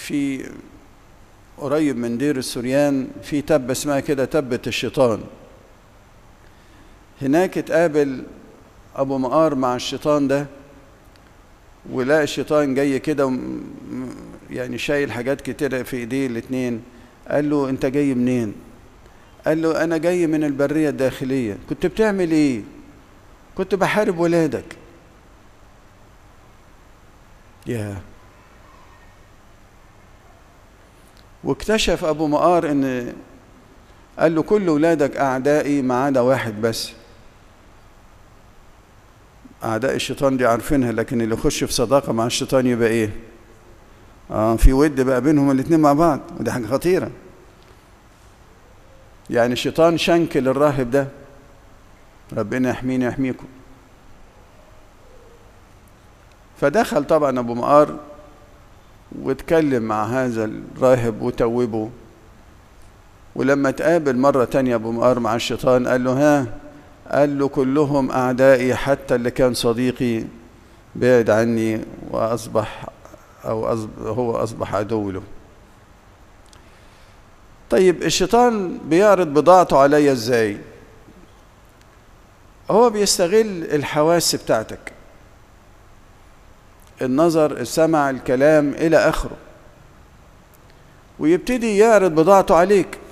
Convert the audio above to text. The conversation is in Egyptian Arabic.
في قريب من دير السوريان في تبة اسمها كده تبة الشيطان هناك اتقابل أبو مقار مع الشيطان ده ولقى الشيطان جاي كده يعني شايل حاجات كتيرة في ايديه الاتنين قال له انت جاي منين قال له انا جاي من البرية الداخلية كنت بتعمل ايه كنت بحارب ولادك يا واكتشف ابو مقار ان قال له كل ولادك اعدائي ما عدا واحد بس اعداء الشيطان دي عارفينها لكن اللي يخش في صداقه مع الشيطان يبقى ايه اه في ود بقى بينهم الاثنين مع بعض ودي حاجه خطيره يعني الشيطان شنكل الراهب ده ربنا يحميني ويحميكم فدخل طبعا ابو مقار واتكلم مع هذا الراهب وتوبه ولما تقابل مرة تانية أبو مقار مع الشيطان قال له ها قال له كلهم أعدائي حتى اللي كان صديقي بعد عني وأصبح أو أصبح هو أصبح عدو له طيب الشيطان بيعرض بضاعته عليا ازاي هو بيستغل الحواس بتاعتك النظر السمع الكلام إلى آخره ويبتدي يعرض بضاعته عليك